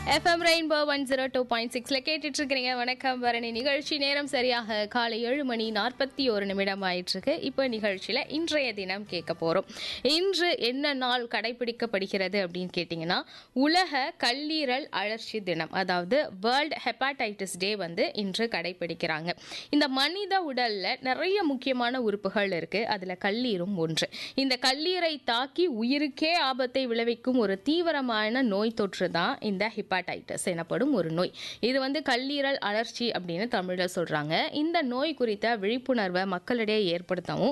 FM rainbow one zero two point சிக்ஸில் கேட்டுட்டு இருக்கிறீங்க வணக்கம் பரணி நிகழ்ச்சி நேரம் சரியாக காலை ஏழு மணி நாற்பத்தி ஒரு நிமிடம் ஆயிட்டிருக்கு இப்போ நிகழ்ச்சியில் இன்றைய தினம் கேட்க போகிறோம் இன்று என்ன நாள் கடைபிடிக்கப்படுகிறது அப்படின்னு கேட்டிங்கன்னா உலக கல்லீரல் அழற்சி தினம் அதாவது வேர்ல்ட் ஹெப்பாடைட்டிஸ் டே வந்து இன்று கடைபிடிக்கிறாங்க இந்த மனித உடலில் நிறைய முக்கியமான உறுப்புகள் இருக்குது அதில் கல்லீரும் ஒன்று இந்த கல்லீரை தாக்கி உயிருக்கே ஆபத்தை விளைவிக்கும் ஒரு தீவிரமான நோய் தொற்று தான் இந்த ஹிப்பாடைட்டிஸ் எனப்படும் ஒரு நோய் இது வந்து கல்லீரல் அழற்சி அப்படின்னு தமிழில் சொல்கிறாங்க இந்த நோய் குறித்த விழிப்புணர்வை மக்களிடையே ஏற்படுத்தவும்